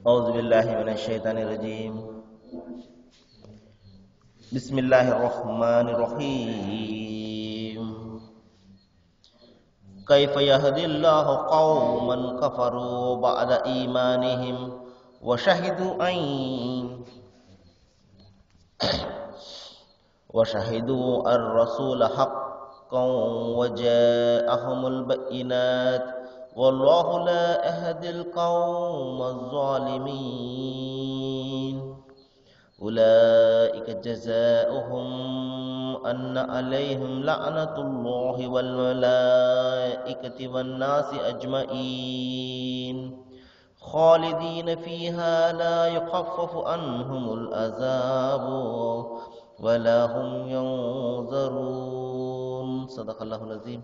أعوذ بالله من الشيطان الرجيم بسم الله الرحمن الرحيم كيف يهدي الله قوما كفروا بعد إيمانهم وشهدوا أن وشهدوا الرسول حقا وجاءهم البينات والله لا أهدي القوم الظالمين أولئك جزاؤهم أن عليهم لعنة الله والملائكة والناس أجمعين خالدين فيها لا يخفف عنهم العذاب ولا هم ينظرون صدق الله العظيم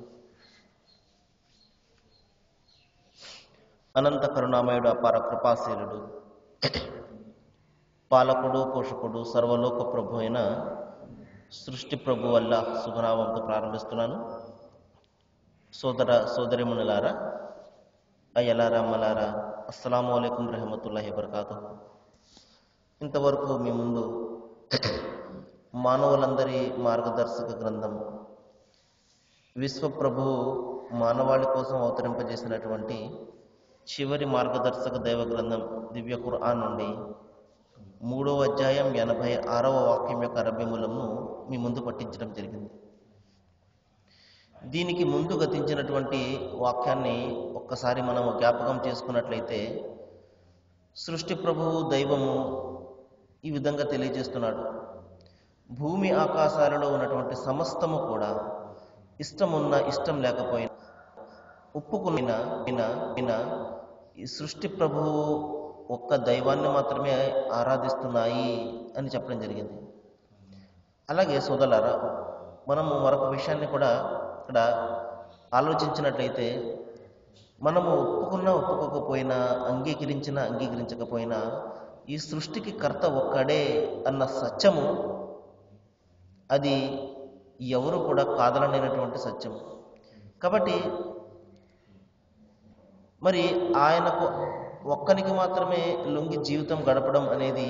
అనంత కరుణామయుడు అపార కృపాశీలుడు పాలకుడు పోషకుడు సర్వలోక ప్రభు అయిన సృష్టి ప్రభు వల్ల శుభనామంతో ప్రారంభిస్తున్నాను సోదర సోదరిమునులారా అయ్యలారా మలారా అస్సలాము అలైకుం రహమతుల్లాహి వబర్కాతు ఇంతవరకు మీ ముందు మానవులందరి మార్గదర్శక గ్రంథం విశ్వప్రభువు మానవాళి కోసం అవతరింపజేసినటువంటి చివరి మార్గదర్శక దైవ గ్రంథం దివ్య ఖుర్ఆన్ నుండి మూడవ అధ్యాయం ఎనభై ఆరవ వాక్యం యొక్క అరబ్యములను మీ ముందు పట్టించడం జరిగింది దీనికి ముందు గతించినటువంటి వాక్యాన్ని ఒక్కసారి మనం జ్ఞాపకం చేసుకున్నట్లయితే సృష్టి ప్రభువు దైవము ఈ విధంగా తెలియజేస్తున్నాడు భూమి ఆకాశాలలో ఉన్నటువంటి సమస్తము కూడా ఇష్టమున్న ఇష్టం లేకపోయినా ఒప్పుకున్న విన ఈ సృష్టి ప్రభువు ఒక్క దైవాన్ని మాత్రమే ఆరాధిస్తున్నాయి అని చెప్పడం జరిగింది అలాగే సోదలారా మనము మరొక విషయాన్ని కూడా ఇక్కడ ఆలోచించినట్లయితే మనము ఒప్పుకున్నా ఒప్పుకోకపోయినా అంగీకరించినా అంగీకరించకపోయినా ఈ సృష్టికి కర్త ఒక్కడే అన్న సత్యము అది ఎవరు కూడా కాదలనేటువంటి సత్యం కాబట్టి మరి ఆయనకు ఒక్కనికి మాత్రమే లొంగి జీవితం గడపడం అనేది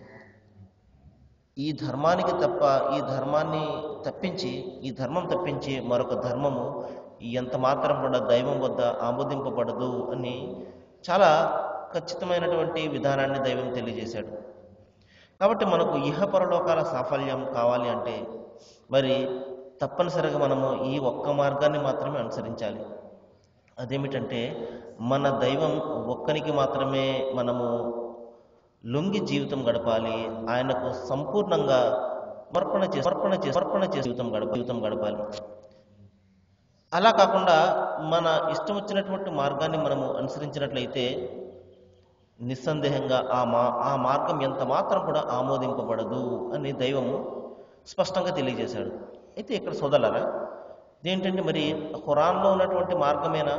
ఈ ధర్మానికి తప్ప ఈ ధర్మాన్ని తప్పించి ఈ ధర్మం తప్పించి మరొక ధర్మము ఎంత మాత్రం కూడా దైవం వద్ద ఆమోదింపబడదు అని చాలా ఖచ్చితమైనటువంటి విధానాన్ని దైవం తెలియజేశాడు కాబట్టి మనకు ఇహ పరలోకాల సాఫల్యం కావాలి అంటే మరి తప్పనిసరిగా మనము ఈ ఒక్క మార్గాన్ని మాత్రమే అనుసరించాలి అదేమిటంటే మన దైవం ఒక్కనికి మాత్రమే మనము లొంగి జీవితం గడపాలి ఆయనకు సంపూర్ణంగా సమర్పణ చే సమర్పణ చే సమర్పణ చే జీవితం గడప జీవితం గడపాలి అలా కాకుండా మన ఇష్టం వచ్చినటువంటి మార్గాన్ని మనము అనుసరించినట్లయితే నిస్సందేహంగా ఆ మా ఆ మార్గం ఎంత మాత్రం కూడా ఆమోదింపబడదు అని దైవము స్పష్టంగా తెలియజేశాడు అయితే ఇక్కడ సోదలరా ఏంటంటే మరి ఖురాన్లో ఉన్నటువంటి మార్గమేనా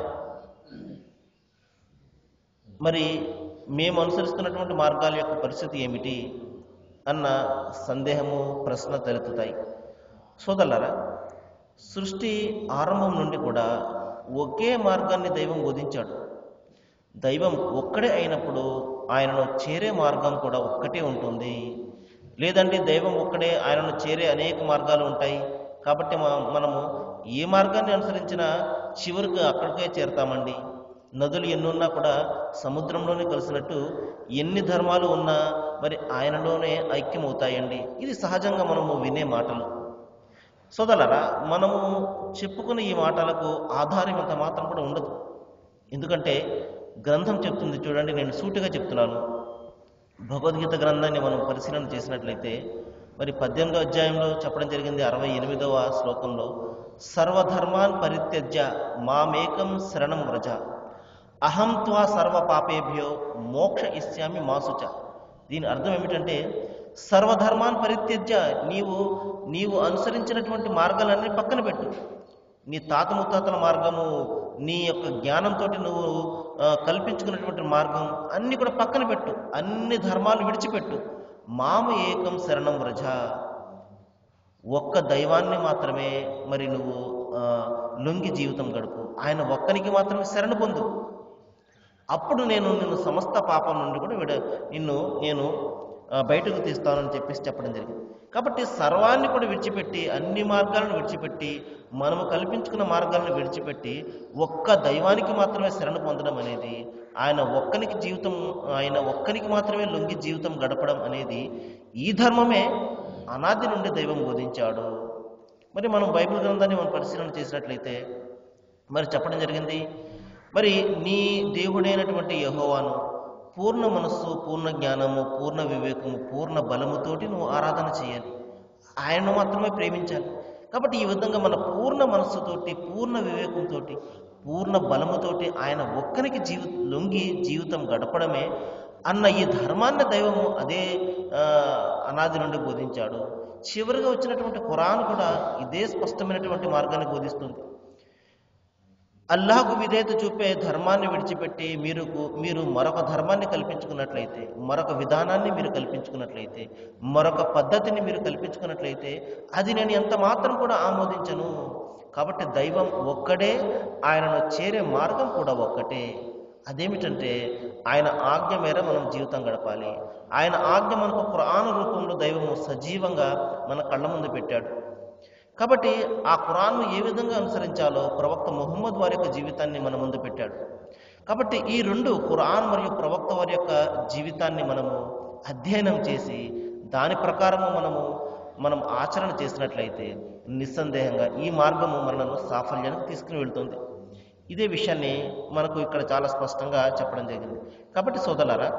మరి మేము అనుసరిస్తున్నటువంటి మార్గాల యొక్క పరిస్థితి ఏమిటి అన్న సందేహము ప్రశ్న తలెత్తుతాయి సోదరులారా సృష్టి ఆరంభం నుండి కూడా ఒకే మార్గాన్ని దైవం బోధించాడు దైవం ఒక్కడే అయినప్పుడు ఆయనను చేరే మార్గం కూడా ఒక్కటే ఉంటుంది లేదంటే దైవం ఒక్కడే ఆయనను చేరే అనేక మార్గాలు ఉంటాయి కాబట్టి మనము ఏ మార్గాన్ని అనుసరించినా చివరికి అక్కడికే చేరతామండి నదులు ఎన్నున్నా కూడా సముద్రంలోనే కలిసినట్టు ఎన్ని ధర్మాలు ఉన్నా మరి ఆయనలోనే ఐక్యమవుతాయండి ఇది సహజంగా మనము వినే మాటలు సోదలరా మనము చెప్పుకున్న ఈ మాటలకు ఆధారం ఎంత మాత్రం కూడా ఉండదు ఎందుకంటే గ్రంథం చెప్తుంది చూడండి నేను సూటిగా చెప్తున్నాను భగవద్గీత గ్రంథాన్ని మనం పరిశీలన చేసినట్లయితే మరి పద్దెనిమిదో అధ్యాయంలో చెప్పడం జరిగింది అరవై ఎనిమిదవ శ్లోకంలో సర్వధర్మాన్ పరిత్యజ్య మామేకం శరణం వ్రజ అహం త్వా సర్వ పాపేభ్యో మోక్ష ఇస్యామి మాసుచ దీని అర్థం ఏమిటంటే సర్వధర్మాన్ పరిత్యజ్య నీవు నీవు అనుసరించినటువంటి మార్గాలన్నీ పక్కన పెట్టు నీ తాత ముత్తాతల మార్గము నీ యొక్క జ్ఞానంతో నువ్వు కల్పించుకున్నటువంటి మార్గం అన్ని కూడా పక్కన పెట్టు అన్ని ధర్మాలు విడిచిపెట్టు మామ ఏకం శరణం వ్రజ ఒక్క దైవాన్ని మాత్రమే మరి నువ్వు ఆ, లొంగి జీవితం గడుపు ఆయన ఒక్కనికి మాత్రమే శరణు పొందు అప్పుడు నేను నిన్ను సమస్త పాపం నుండి కూడా విడ నిన్ను నేను ఆ, బయటకు తీస్తానని చెప్పేసి చెప్పడం జరిగింది కాబట్టి సర్వాన్ని కూడా విడిచిపెట్టి అన్ని మార్గాలను విడిచిపెట్టి మనము కల్పించుకున్న మార్గాలను విడిచిపెట్టి ఒక్క దైవానికి మాత్రమే శరణు పొందడం అనేది ఆయన ఒక్కనికి జీవితం ఆయన ఒక్కనికి మాత్రమే లొంగి జీవితం గడపడం అనేది ఈ ధర్మమే అనాది నుండి దైవం బోధించాడు మరి మనం బైబిల్ గ్రంథాన్ని మనం పరిశీలన చేసినట్లయితే మరి చెప్పడం జరిగింది మరి నీ దేవుడైనటువంటి యహోవాను పూర్ణ మనస్సు పూర్ణ జ్ఞానము పూర్ణ వివేకము పూర్ణ బలముతోటి నువ్వు ఆరాధన చేయాలి ఆయనను మాత్రమే ప్రేమించాలి కాబట్టి ఈ విధంగా మన పూర్ణ మనస్సుతోటి పూర్ణ వివేకంతో పూర్ణ బలముతోటి ఆయన ఒక్కరికి జీవి లొంగి జీవితం గడపడమే అన్న ఈ ధర్మాన్ని దైవము అదే ఆ, అనాది నుండి బోధించాడు చివరిగా వచ్చినటువంటి ఖురాన్ కూడా ఇదే స్పష్టమైనటువంటి మార్గాన్ని బోధిస్తుంది అల్లాహకు విధేయత చూపే ధర్మాన్ని విడిచిపెట్టి మీరు మీరు మరొక ధర్మాన్ని కల్పించుకున్నట్లయితే మరొక విధానాన్ని మీరు కల్పించుకున్నట్లయితే మరొక పద్ధతిని మీరు కల్పించుకున్నట్లయితే అది నేను ఎంత మాత్రం కూడా ఆమోదించను కాబట్టి దైవం ఒక్కడే ఆయనను చేరే మార్గం కూడా ఒక్కటే అదేమిటంటే ఆయన ఆజ్ఞ మేర మనం జీవితం గడపాలి ఆయన ఆజ్ఞ మనకు ఖురాను రూపంలో దైవము సజీవంగా మన కళ్ళ ముందు పెట్టాడు కాబట్టి ఆ ఖురాన్ను ఏ విధంగా అనుసరించాలో ప్రవక్త ముహమ్మద్ వారి యొక్క జీవితాన్ని మన ముందు పెట్టాడు కాబట్టి ఈ రెండు ఖురాన్ మరియు ప్రవక్త వారి యొక్క జీవితాన్ని మనము అధ్యయనం చేసి దాని ప్రకారము మనము మనం ఆచరణ చేసినట్లయితే నిస్సందేహంగా ఈ మార్గము మనను సాఫల్యానికి తీసుకుని వెళ్తుంది ఇదే విషయాన్ని మనకు ఇక్కడ చాలా స్పష్టంగా చెప్పడం జరిగింది కాబట్టి సోదరులారా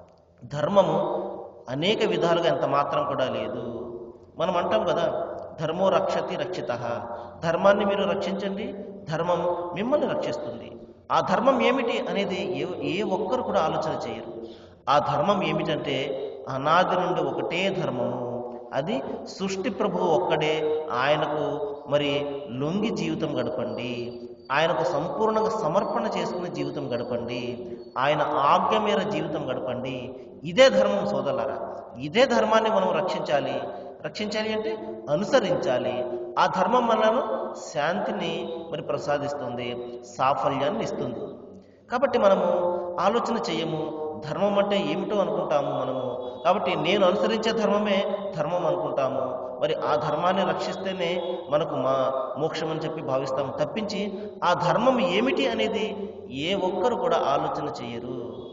ధర్మము అనేక విధాలుగా ఎంత మాత్రం కూడా లేదు మనం అంటాం కదా ధర్మో రక్షతి రక్షిత ధర్మాన్ని మీరు రక్షించండి ధర్మం మిమ్మల్ని రక్షిస్తుంది ఆ ధర్మం ఏమిటి అనేది ఏ ఏ ఒక్కరు కూడా ఆలోచన చేయరు ఆ ధర్మం ఏమిటంటే అనాది నుండి ఒకటే ధర్మము అది సృష్టి ప్రభువు ఒక్కడే ఆయనకు మరి లొంగి జీవితం గడపండి ఆయనకు సంపూర్ణంగా సమర్పణ చేసుకుని జీవితం గడపండి ఆయన ఆజ్ఞ మేర జీవితం గడపండి ఇదే ధర్మం సోదరులారా ఇదే ధర్మాన్ని మనం రక్షించాలి రక్షించాలి అంటే అనుసరించాలి ఆ ధర్మం మనను శాంతిని మరి ప్రసాదిస్తుంది సాఫల్యాన్ని ఇస్తుంది కాబట్టి మనము ఆలోచన చేయము ధర్మం అంటే ఏమిటో అనుకుంటాము మనము కాబట్టి నేను అనుసరించే ధర్మమే ధర్మం అనుకుంటాము మరి ఆ ధర్మాన్ని రక్షిస్తేనే మనకు మా మోక్షం అని చెప్పి భావిస్తాము తప్పించి ఆ ధర్మం ఏమిటి అనేది ఏ ఒక్కరు కూడా ఆలోచన చేయరు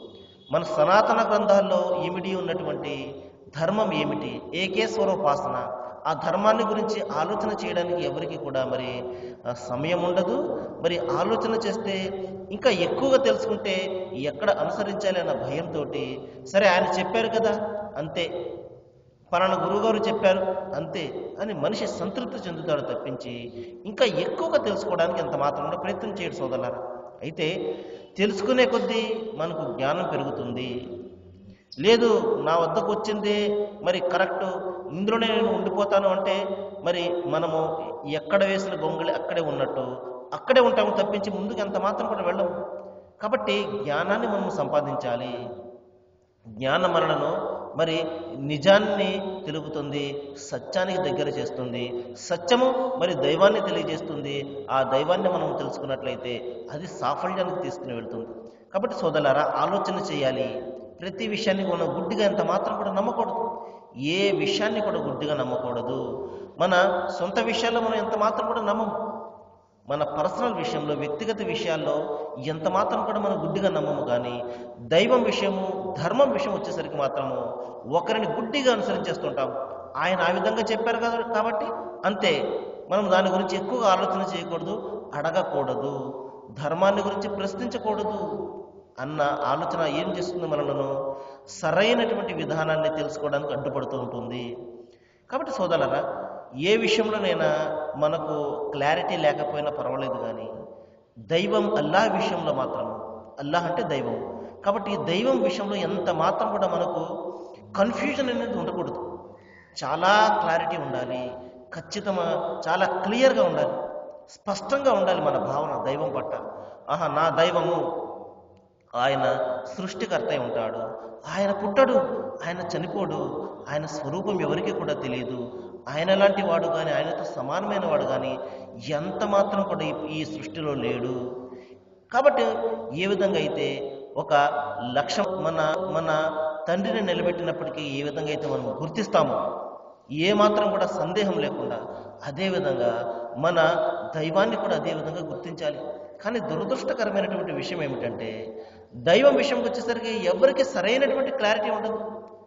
మన సనాతన గ్రంథాల్లో ఇమిడి ఉన్నటువంటి ధర్మం ఏమిటి ఏకేశ్వరోపాసన ఆ ధర్మాన్ని గురించి ఆలోచన చేయడానికి ఎవరికి కూడా మరి ఆ, సమయం ఉండదు మరి ఆలోచన చేస్తే ఇంకా ఎక్కువగా తెలుసుకుంటే ఎక్కడ అనుసరించాలి అన్న భయంతో సరే ఆయన చెప్పారు కదా అంతే పలానా గురువుగారు చెప్పారు అంతే అని మనిషి సంతృప్తి చెందుతాడు తప్పించి ఇంకా ఎక్కువగా తెలుసుకోవడానికి ఎంత మాత్రం కూడా ప్రయత్నం చేయడు సోదరులారా అయితే తెలుసుకునే కొద్దీ మనకు జ్ఞానం పెరుగుతుంది లేదు నా వద్దకు వచ్చింది మరి కరెక్ట్ ఇందులోనే నేను ఉండిపోతాను అంటే మరి మనము ఎక్కడ వేసిన గొంగళి అక్కడే ఉన్నట్టు అక్కడే ఉంటాము తప్పించి ముందుకు ఎంత మాత్రం కూడా వెళ్ళము కాబట్టి జ్ఞానాన్ని మనం సంపాదించాలి జ్ఞాన మరణను మరి నిజాన్ని తెలుపుతుంది సత్యానికి దగ్గర చేస్తుంది సత్యము మరి దైవాన్ని తెలియజేస్తుంది ఆ దైవాన్ని మనం తెలుసుకున్నట్లయితే అది సాఫల్యానికి తీసుకుని వెళ్తుంది కాబట్టి సోదరులారా ఆలోచన చేయాలి ప్రతి విషయాన్ని మనం గుడ్డిగా ఎంత మాత్రం కూడా నమ్మకూడదు ఏ విషయాన్ని కూడా గుడ్డిగా నమ్మకూడదు మన సొంత విషయాల్లో మనం ఎంత మాత్రం కూడా నమ్మము మన పర్సనల్ విషయంలో వ్యక్తిగత విషయాల్లో ఎంత మాత్రం కూడా మనం గుడ్డిగా నమ్మము కానీ దైవం విషయము ధర్మం విషయం వచ్చేసరికి మాత్రము ఒకరిని గుడ్డిగా అనుసరించేస్తుంటాం ఆయన ఆ విధంగా చెప్పారు కదా కాబట్టి అంతే మనం దాని గురించి ఎక్కువగా ఆలోచన చేయకూడదు అడగకూడదు ధర్మాన్ని గురించి ప్రశ్నించకూడదు అన్న ఆలోచన ఏం చేస్తుంది మనలను సరైనటువంటి విధానాన్ని తెలుసుకోవడానికి అడ్డుపడుతూ ఉంటుంది కాబట్టి సోదరులరా ఏ విషయంలోనైనా మనకు క్లారిటీ లేకపోయినా పర్వాలేదు కానీ దైవం అల్లాహ్ విషయంలో మాత్రం అల్లాహ్ అంటే దైవం కాబట్టి ఈ దైవం విషయంలో ఎంత మాత్రం కూడా మనకు కన్ఫ్యూజన్ అనేది ఉండకూడదు చాలా క్లారిటీ ఉండాలి ఖచ్చితమా చాలా క్లియర్గా ఉండాలి స్పష్టంగా ఉండాలి మన భావన దైవం పట్ల ఆహా నా దైవము ఆయన సృష్టికర్త అయి ఉంటాడు ఆయన పుట్టడు ఆయన చనిపోడు ఆయన స్వరూపం ఎవరికి కూడా తెలియదు ఆయన లాంటి వాడు కానీ ఆయనతో సమానమైన వాడు కానీ ఎంత మాత్రం కూడా ఈ- ఈ సృష్టిలో లేడు కాబట్టి ఏ విధంగా అయితే ఒక లక్ష్యం మన మన తండ్రిని నిలబెట్టినప్పటికీ ఏ విధంగా అయితే మనం గుర్తిస్తామో ఏ మాత్రం కూడా సందేహం లేకుండా అదే విధంగా మన దైవాన్ని కూడా అదే విధంగా గుర్తించాలి కానీ దురదృష్టకరమైనటువంటి విషయం ఏమిటంటే దైవం విషయంకి వచ్చేసరికి ఎవరికి సరైనటువంటి క్లారిటీ ఉండదు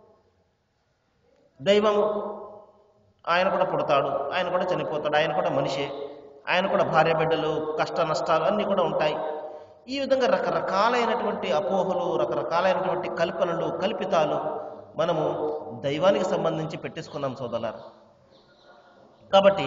దైవము ఆయన కూడా పుడతాడు ఆయన కూడా చనిపోతాడు ఆయన కూడా మనిషే ఆయన కూడా భార్య బిడ్డలు కష్ట నష్టాలు అన్నీ కూడా ఉంటాయి ఈ విధంగా రకరకాలైనటువంటి అపోహలు రకరకాలైనటువంటి కల్పనలు కల్పితాలు మనము దైవానికి సంబంధించి పెట్టేసుకున్నాం సోదరులారా కాబట్టి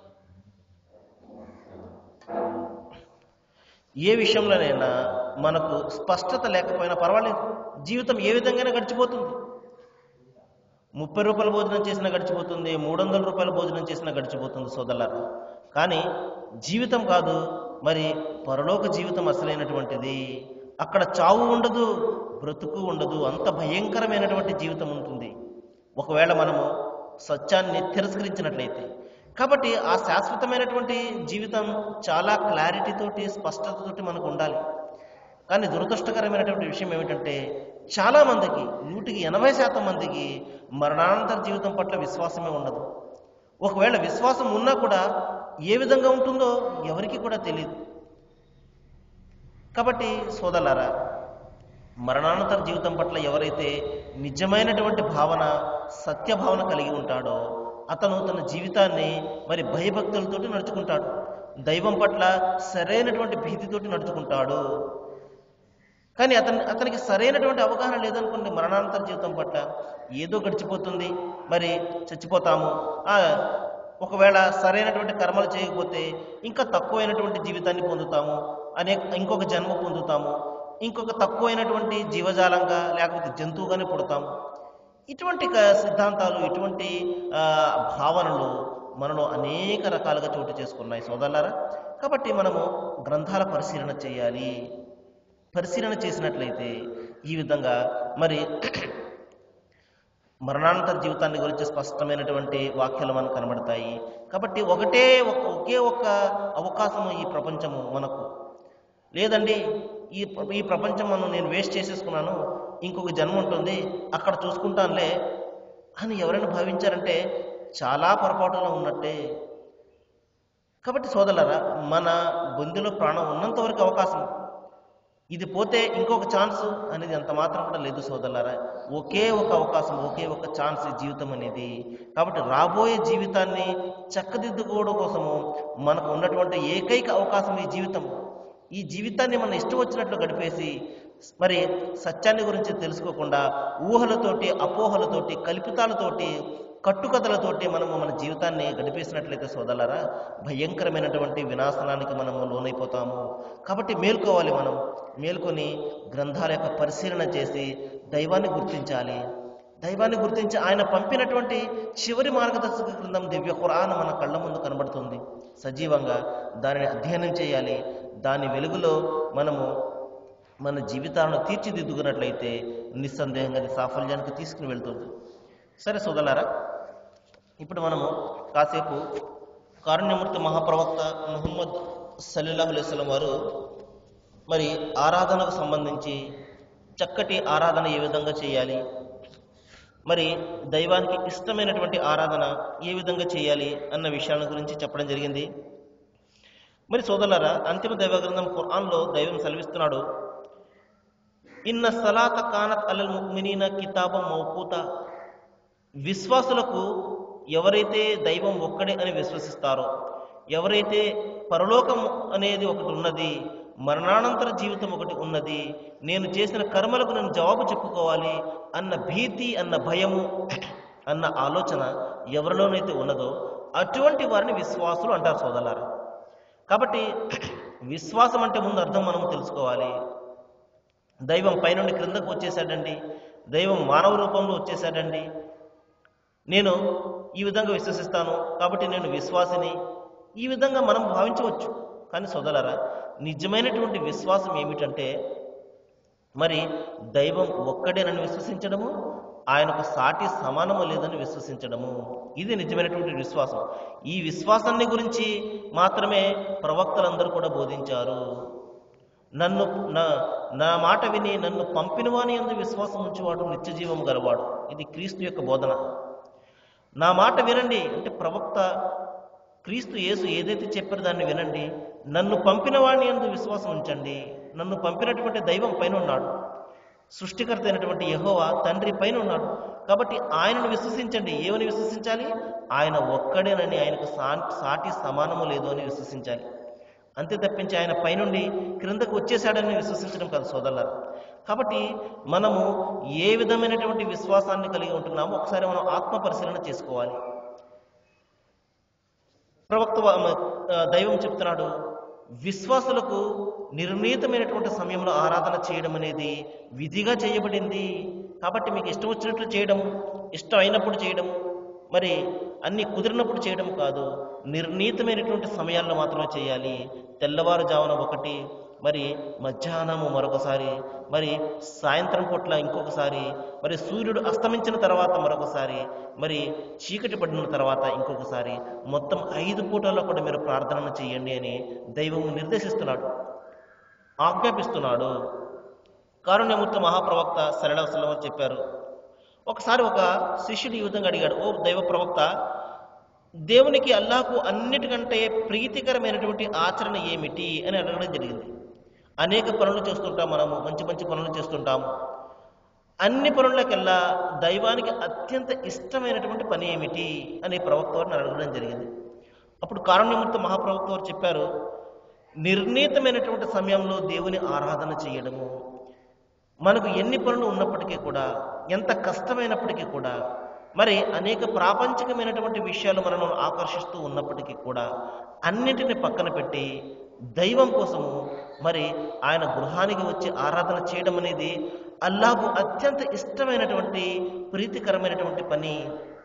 ఏ విషయంలోనైనా మనకు స్పష్టత లేకపోయినా పర్వాలేదు జీవితం ఏ విధంగానే గడిచిపోతుంది ముప్పై రూపాయల భోజనం చేసినా గడిచిపోతుంది మూడు వందల రూపాయల భోజనం చేసినా గడిచిపోతుంది సోదరులారా కానీ జీవితం కాదు మరి పరలోక జీవితం అసలైనటువంటిది అక్కడ చావు ఉండదు బ్రతుకు ఉండదు అంత భయంకరమైనటువంటి జీవితం ఉంటుంది ఒకవేళ మనము సత్యాన్ని తిరస్కరించినట్లయితే కాబట్టి ఆ శాశ్వతమైనటువంటి జీవితం చాలా క్లారిటీతోటి స్పష్టతతోటి మనకు ఉండాలి కానీ దురదృష్టకరమైనటువంటి విషయం ఏమిటంటే చాలా మందికి నూటికి ఎనభై శాతం మందికి మరణానంతర జీవితం పట్ల విశ్వాసమే ఉండదు ఒకవేళ విశ్వాసం ఉన్నా కూడా ఏ విధంగా ఉంటుందో ఎవరికి కూడా తెలియదు కాబట్టి సోదరులారా మరణానంతర జీవితం పట్ల ఎవరైతే నిజమైనటువంటి భావన సత్యభావన కలిగి ఉంటాడో అతను తన జీవితాన్ని మరి భయభక్తులతోటి నడుచుకుంటాడు దైవం పట్ల సరైనటువంటి భీతితోటి నడుచుకుంటాడు కానీ అతని అతనికి సరైనటువంటి అవగాహన లేదనుకోండి మరణానంతర జీవితం పట్ల ఏదో గడిచిపోతుంది మరి చచ్చిపోతాము ఆ, ఒకవేళ సరైనటువంటి కర్మలు చేయకపోతే ఇంకా తక్కువైనటువంటి జీవితాన్ని పొందుతాము అనే ఇంకొక జన్మ పొందుతాము ఇంకొక తక్కువైనటువంటి జీవజాలంగా లేకపోతే జంతువుగానే పుడతాము ఇటువంటి క- సిద్ధాంతాలు ఇటువంటి ఆ, భావనలు మనలో అనేక రకాలుగా చోటు చేసుకున్నాయి సోదరులారా కాబట్టి మనము గ్రంథాల పరిశీలన చేయాలి పరిశీలన చేసినట్లయితే ఈ విధంగా మరి మరణానంతర జీవితాన్ని గురించి స్పష్టమైనటువంటి వాక్యాలు మనకు కనబడతాయి కాబట్టి ఒకటే ఒక ఒకే ఒక్క అవకాశము ఈ ప్రపంచము మనకు లేదండి ఈ ఈ ప్రపంచం మనం నేను వేస్ట్ చేసేసుకున్నాను ఇంకొక జన్మ ఉంటుంది అక్కడ చూసుకుంటానులే అని ఎవరైనా భావించారంటే చాలా పొరపాటులో ఉన్నట్టే కాబట్టి సోదరులారా మన బొందిలో ప్రాణం ఉన్నంత వరకు అవకాశం ఇది పోతే ఇంకొక ఛాన్స్ అనేది అంత మాత్రం కూడా లేదు సోదరులారా ఒకే ఒక అవకాశం ఒకే ఒక ఛాన్స్ ఈ జీవితం అనేది కాబట్టి రాబోయే జీవితాన్ని చక్కదిద్దుకోవడం కోసము మనకు ఉన్నటువంటి ఏకైక అవకాశం ఈ జీవితం ఈ జీవితాన్ని మన ఇష్టం వచ్చినట్లు గడిపేసి మరి సత్యాన్ని గురించి తెలుసుకోకుండా ఊహలతోటి అపోహలతోటి కల్పితాలతోటి కట్టుకథలతోటి మనము మన జీవితాన్ని గడిపేసినట్లయితే సోదరులారా భయంకరమైనటువంటి వినాశనానికి మనము లోనైపోతాము కాబట్టి మేల్కోవాలి మనం మేల్కొని గ్రంథాల యొక్క పరిశీలన చేసి దైవాన్ని గుర్తించాలి దైవాన్ని గుర్తించి ఆయన పంపినటువంటి చివరి మార్గదర్శక గ్రంథం దివ్య ఖురాన్ మన కళ్ళ ముందు కనబడుతుంది సజీవంగా దానిని అధ్యయనం చేయాలి దాని వెలుగులో మనము మన జీవితాలను తీర్చిదిద్దుకున్నట్లయితే నిస్సందేహంగా అది సాఫల్యానికి తీసుకుని వెళ్తుంది సరే సోదలారా ఇప్పుడు మనము కాసేపు కారుణ్యమూర్తి మహాప్రవక్త ముహమ్మద్ సల్లాహు అలైస్లం వారు మరి ఆరాధనకు సంబంధించి చక్కటి ఆరాధన ఏ విధంగా చేయాలి మరి దైవానికి ఇష్టమైనటువంటి ఆరాధన ఏ విధంగా చేయాలి అన్న విషయాల గురించి చెప్పడం జరిగింది మరి సోదరులారా అంతిమ దైవ గ్రంథం ఖురాన్లో దైవం సెలవిస్తున్నాడు ఇన్న సలాత కానత్ అలల్ ముక్మినీన కితాబం మౌకూత విశ్వాసులకు ఎవరైతే దైవం ఒక్కడే అని విశ్వసిస్తారో ఎవరైతే పరలోకం అనేది ఒకటి ఉన్నది మరణానంతర జీవితం ఒకటి ఉన్నది నేను చేసిన కర్మలకు నేను జవాబు చెప్పుకోవాలి అన్న భీతి అన్న భయము అన్న ఆలోచన ఎవరిలోనైతే ఉన్నదో అటువంటి వారిని విశ్వాసులు అంటారు సోదరులారా కాబట్టి విశ్వాసం అంటే ముందు అర్థం మనం తెలుసుకోవాలి దైవం పైనుండి క్రిందకు వచ్చేసాడండి దైవం మానవ రూపంలో వచ్చేసాడండి నేను ఈ విధంగా విశ్వసిస్తాను కాబట్టి నేను విశ్వాసిని ఈ విధంగా మనం భావించవచ్చు కానీ సోదలరా నిజమైనటువంటి విశ్వాసం ఏమిటంటే మరి దైవం ఒక్కడేనని విశ్వసించడము ఆయనకు సాటి సమానము లేదని విశ్వసించడము ఇది నిజమైనటువంటి విశ్వాసం ఈ విశ్వాసాన్ని గురించి మాత్రమే ప్రవక్తలందరూ కూడా బోధించారు నన్ను నా నా మాట విని నన్ను పంపినవాని అందు విశ్వాసం ఉంచేవాడు నిత్య జీవం గలవాడు ఇది క్రీస్తు యొక్క బోధన నా మాట వినండి అంటే ప్రవక్త క్రీస్తు యేసు ఏదైతే చెప్పారో దాన్ని వినండి నన్ను పంపిన వాడిని అందు విశ్వాసం ఉంచండి నన్ను పంపినటువంటి దైవం పైన ఉన్నాడు సృష్టికర్త అయినటువంటి యహోవా తండ్రి పైన ఉన్నాడు కాబట్టి ఆయనను విశ్వసించండి ఏమని విశ్వసించాలి ఆయన ఒక్కడేనని ఆయనకు సా సాటి సమానము లేదు అని విశ్వసించాలి అంతే తప్పించి ఆయన పైనుండి క్రిందకు వచ్చేసాడని విశ్వసించడం కాదు సోదరులారు కాబట్టి మనము ఏ విధమైనటువంటి విశ్వాసాన్ని కలిగి ఉంటున్నామో ఒకసారి మనం ఆత్మ పరిశీలన చేసుకోవాలి ప్రవక్త వ- ఆ, దైవం చెప్తున్నాడు విశ్వాసులకు నిర్ణీతమైనటువంటి సమయంలో ఆరాధన చేయడం అనేది విధిగా చేయబడింది కాబట్టి మీకు ఇష్టం వచ్చినట్లు చేయడం ఇష్టం అయినప్పుడు చేయడం మరి అన్ని కుదిరినప్పుడు చేయడం కాదు నిర్ణీతమైనటువంటి సమయాల్లో మాత్రమే చేయాలి తెల్లవారుజామున ఒకటి మరి మధ్యాహ్నము మరొకసారి మరి సాయంత్రం పూట్ల ఇంకొకసారి మరి సూర్యుడు అస్తమించిన తర్వాత మరొకసారి మరి చీకటి పడిన తర్వాత ఇంకొకసారి మొత్తం ఐదు పూటల్లో కూడా మీరు ప్రార్థనను చేయండి అని దైవం నిర్దేశిస్తున్నాడు ఆజ్ఞాపిస్తున్నాడు కారుణ్యమూర్తి మహాప్రవక్త సరళవసలం అని చెప్పారు ఒకసారి ఒక శిష్యుడు ఈ విధంగా అడిగాడు ఓ దైవ ప్రవక్త దేవునికి అల్లాహకు అన్నిటికంటే ప్రీతికరమైనటువంటి ఆచరణ ఏమిటి అని అడగడం జరిగింది అనేక పనులు చేస్తుంటాం మనము మంచి మంచి పనులు చేస్తుంటాము అన్ని పనులకెల్లా దైవానికి అత్యంత ఇష్టమైనటువంటి పని ఏమిటి అని ప్రవక్త వారిని అడగడం జరిగింది అప్పుడు కారుణ్యమూర్తి మహాప్రవక్త వారు చెప్పారు నిర్ణీతమైనటువంటి సమయంలో దేవుని ఆరాధన చేయడము మనకు ఎన్ని పనులు ఉన్నప్పటికీ కూడా ఎంత కష్టమైనప్పటికీ కూడా మరి అనేక ప్రాపంచికమైనటువంటి విషయాలు మనను ఆకర్షిస్తూ ఉన్నప్పటికీ కూడా అన్నింటిని పక్కన పెట్టి దైవం కోసము మరి ఆయన గృహానికి వచ్చి ఆరాధన చేయడం అనేది అల్లాహకు అత్యంత ఇష్టమైనటువంటి ప్రీతికరమైనటువంటి పని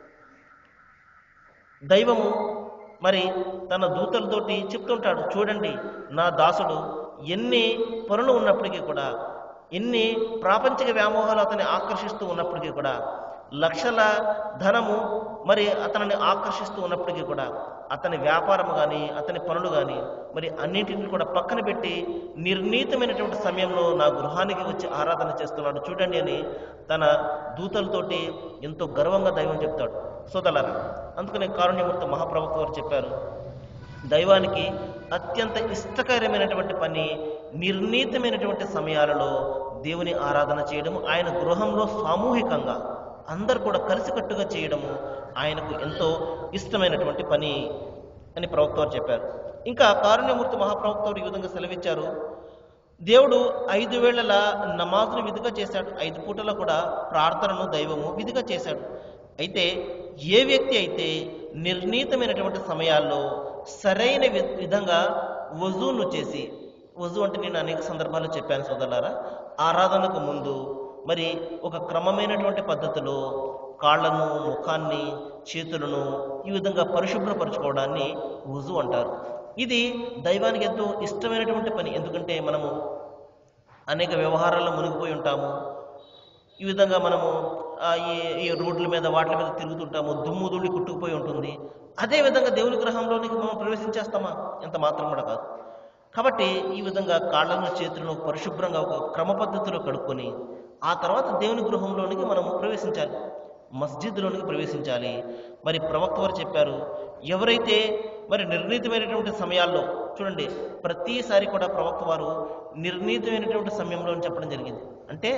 దైవము మరి తన దూతలతోటి చెప్తుంటాడు చూడండి నా దాసుడు ఎన్ని పనులు ఉన్నప్పటికీ కూడా ఎన్ని ప్రాపంచిక వ్యామోహాలు అతన్ని ఆకర్షిస్తూ ఉన్నప్పటికీ కూడా లక్షల ధనము మరి అతనిని ఆకర్షిస్తూ ఉన్నప్పటికీ కూడా అతని వ్యాపారం కానీ అతని పనులు కానీ మరి అన్నింటిని కూడా పక్కన పెట్టి నిర్ణీతమైనటువంటి సమయంలో నా గృహానికి వచ్చి ఆరాధన చేస్తున్నాడు చూడండి అని తన దూతలతోటి ఎంతో గర్వంగా దైవం చెప్తాడు సోదరులారా అందుకనే కారుణ్యమూర్తి మహాప్రవక్త వారు చెప్పారు దైవానికి అత్యంత ఇష్టకరమైనటువంటి పని నిర్ణీతమైనటువంటి సమయాలలో దేవుని ఆరాధన చేయడం ఆయన గృహంలో సామూహికంగా అందరు కూడా కలిసికట్టుగా చేయడము ఆయనకు ఎంతో ఇష్టమైనటువంటి పని అని ప్రవక్త వారు చెప్పారు ఇంకా కారుణ్యమూర్తి మహాప్రవక్త వారు ఈ విధంగా సెలవిచ్చారు దేవుడు ఐదు వేళల నమాజును విధిగా చేశాడు ఐదు పూటల కూడా ప్రార్థనను దైవము విధిగా చేశాడు అయితే ఏ వ్యక్తి అయితే నిర్ణీతమైనటువంటి సమయాల్లో సరైన వి- విధంగా వజూను చేసి వజు అంటే నేను అనేక సందర్భాల్లో చెప్పాను సోదరులారా ఆరాధనకు ముందు మరి ఒక క్రమమైనటువంటి పద్ధతిలో కాళ్ళను ముఖాన్ని చేతులను ఈ విధంగా పరిశుభ్రపరచుకోవడాన్ని వజు అంటారు ఇది దైవానికి ఎంతో ఇష్టమైనటువంటి పని ఎందుకంటే మనము అనేక వ్యవహారాల్లో మునిగిపోయి ఉంటాము ఈ విధంగా మనము ఆ, ఈ ఈ రోడ్ల మీద వాటి మీద తిరుగుతుంటాము దుమ్ము ధూళి కుట్టుకుపోయి ఉంటుంది అదే విధంగా దేవుని గ్రహంలోనికి మనం ప్రవేశించేస్తామా ఎంత మాత్రం కూడా కాదు కాబట్టి ఈ విధంగా కాళ్ళను చేతులను పరిశుభ్రంగా ఒక క్రమ పద్ధతిలో కడుక్కొని ఆ తర్వాత దేవుని గృహంలోనికి మనము ప్రవేశించాలి మస్జిద్లోనికి ప్రవేశించాలి మరి ప్రవక్త వారు చెప్పారు ఎవరైతే మరి నిర్ణీతమైనటువంటి సమయాల్లో చూడండి ప్రతిసారి కూడా ప్రవక్త వారు నిర్ణీతమైనటువంటి సమయంలో అని చెప్పడం జరిగింది అంటే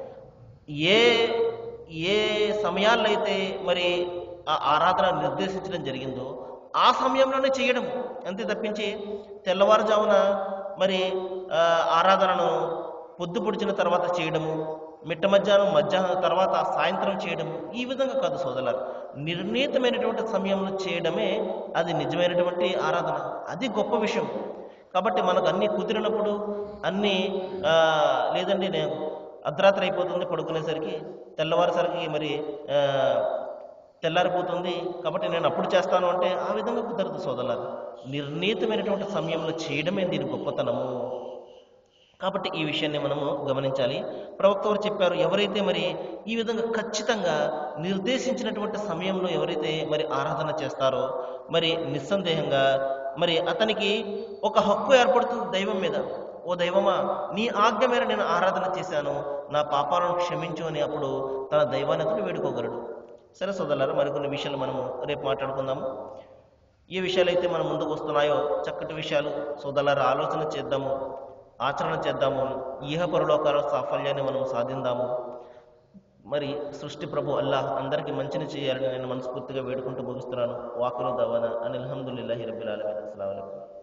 ఏ ఏ సమయాల్లో అయితే మరి ఆ ఆరాధన నిర్దేశించడం జరిగిందో ఆ సమయంలోనే చేయడం అంతే తప్పించి తెల్లవారుజామున మరి ఆ, ఆరాధనను పొద్దు పొడిచిన తర్వాత చేయడము మిట్ట మధ్యాహ్నం మధ్యాహ్నం తర్వాత సాయంత్రం చేయడము ఈ విధంగా కాదు సోదరులారు నిర్ణీతమైనటువంటి సమయంలో చేయడమే అది నిజమైనటువంటి ఆరాధన అది గొప్ప విషయం కాబట్టి మనకు అన్ని కుదిరినప్పుడు అన్ని ఆ, లేదండి నేను అర్ధరాత్రి అయిపోతుంది పడుకునేసరికి తెల్లవారేసరికి మరి ఆ, తెల్లారిపోతుంది కాబట్టి నేను అప్పుడు చేస్తాను అంటే ఆ విధంగా కుదరదు సోదరులారు నిర్ణీతమైనటువంటి సమయంలో చేయడమే దీని గొప్పతనము కాబట్టి ఈ విషయాన్ని మనము గమనించాలి ప్రవక్త వారు చెప్పారు ఎవరైతే మరి ఈ విధంగా ఖచ్చితంగా నిర్దేశించినటువంటి సమయంలో ఎవరైతే మరి ఆరాధన చేస్తారో మరి నిస్సందేహంగా మరి అతనికి ఒక హక్కు ఏర్పడుతుంది దైవం మీద ఓ దైవమా నీ ఆజ్ఞ మేర నేను ఆరాధన చేశాను నా పాపాలను క్షమించు అని అప్పుడు తన దైవాన్ని వేడుకోగలడు సరే సోదరులారా మరికొన్ని విషయాలు మనము రేపు మాట్లాడుకుందాము ఏ విషయాలైతే మన ముందుకు వస్తున్నాయో చక్కటి విషయాలు సోదరులారా ఆలోచన చేద్దాము ఆచరణ చేద్దాము ఈహ పరలోకాల సాఫల్యాన్ని మనం సాధిందాము మరి సృష్టి ప్రభు అల్లాహ్ అందరికీ మంచిని చేయాలని నేను మనస్ఫూర్తిగా వేడుకుంటూ ముగిస్తున్నాను వాకులు దవాన అని అల్హమ్దుల్లాహి రబ్బిల్ ఆలమీన్ అస్సలాము అలైకుం